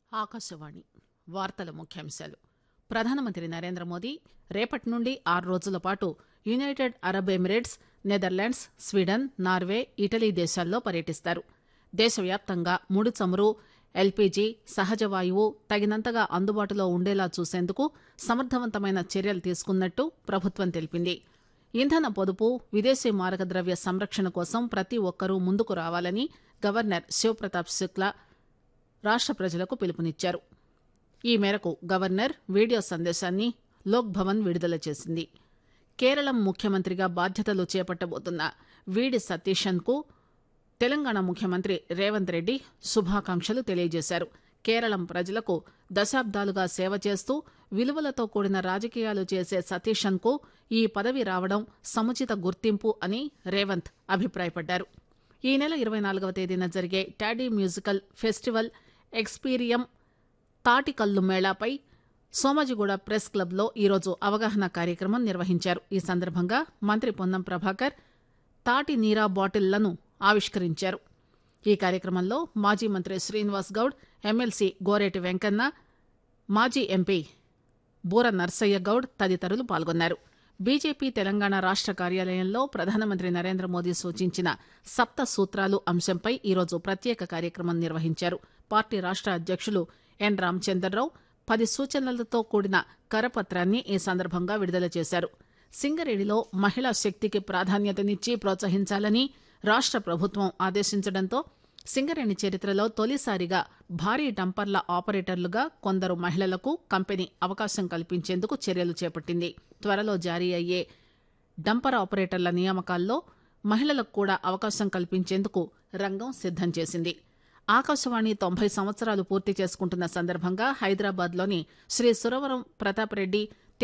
ఆకాశవాణి వార్తల ముఖ్యాంశాలు ప్రధానమంత్రి నరేంద్ర మోదీ రేపటి నుండి ఆరు రోజుల పాటు United Arab Emirates Netherlands Sweden Norway Italy దేశాల్లో పర్యటిస్తారు దేశవ్యాప్తంగా ముడి చమురు ఎల్పీజీ సహజ వాయువు తగినంతగా అందుబాటులో ఉండేలా చూసేందుకు సమర్థవంతమైన చర్యలు తీసుకున్నట్టు ప్రభుత్వం తెలిపింది ఇంధన పొదుపు విదేశీ మారకద్రవ్య సంరక్షణ కోసం ప్రతి ఒక్కరూ ముందుకు రావాలని గవర్నర్ శివప్రతాప్ శుక్లా రాష్ట ప్రజలకు పిలుపునిచ్చారు ఈ మేరకు గవర్నర్ వీడియో సందేశాన్ని లోక్ భవన్ విడుదల చేసింది కేరళం ముఖ్యమంత్రిగా బాధ్యతలు చేపట్టబోతున్న వీడి సతీశన్ కు తెలంగాణ ముఖ్యమంత్రి రేవంత్ రెడ్డి శుభాకాంక్షలు తెలియజేశారు కేరళం ప్రజలకు దశాబ్దాలుగా సేవ చేస్తూ విలువలతో కూడిన రాజకీయాలు చేసే సతీశన్ కు ఈ పదవి రావడం సముచిత గుర్తింపు అని రేవంత్ అభిప్రాయపడ్డారు ఈ నెల ఇరవై నాలుగవ తేదీన జరిగే టాడీ మ్యూజికల్ ఫెస్టివల్ ఎక్స్పీరియం తాటికల్లు మేళాపై సోమాజిగూడ ప్రెస్ క్లబ్లో ఈరోజు అవగాహన కార్యక్రమం నిర్వహించారు ఈ సందర్భంగా మంత్రి పొన్నం ప్రభాకర్ తాటి నీరా బాటిళ్లను ఆవిష్కరించారు ఈ కార్యక్రమంలో మాజీ మంత్రి శ్రీనివాస్ గౌడ్ ఎమ్మెల్సీ గోరేటి వెంకన్న మాజీ ఎంపీ బూర నర్సయ్య గౌడ్ తదితరులు పాల్గొన్నారు బీజేపీ తెలంగాణ రాష్ట కార్యాలయంలో ప్రధానమంత్రి నరేంద్ర మోదీ సూచించిన సప్త సూత్రాలు అంశంపై ఈరోజు ప్రత్యేక కార్యక్రమం నిర్వహించారు పార్టీ రాష్ట అధ్యక్షులు ఎన్ రామచందర్రావు పది సూచనలతో కూడిన కరపత్రాన్ని ఈ సందర్భంగా విడుదల చేశారు సింగరేణిలో మహిళా శక్తికి ప్రాధాన్యతనిచ్చి ప్రోత్సహించాలని రాష్ట ప్రభుత్వం ఆదేశించడంతో సింగరేణి చరిత్రలో తొలిసారిగా భారీ డంపర్ల ఆపరేటర్లుగా కొందరు మహిళలకు కంపెనీ అవకాశం కల్పించేందుకు చర్యలు చేపట్టింది త్వరలో జారీ అయ్యే డంపర్ ఆపరేటర్ల నియామకాల్లో మహిళలకు కూడా అవకాశం కల్పించేందుకు రంగం సిద్దం చేసింది ఆకాశవాణి తొంభై సంవత్సరాలు పూర్తి చేసుకుంటున్న సందర్భంగా హైదరాబాద్లోని శ్రీ సురవరం ప్రతాప్ రెడ్డి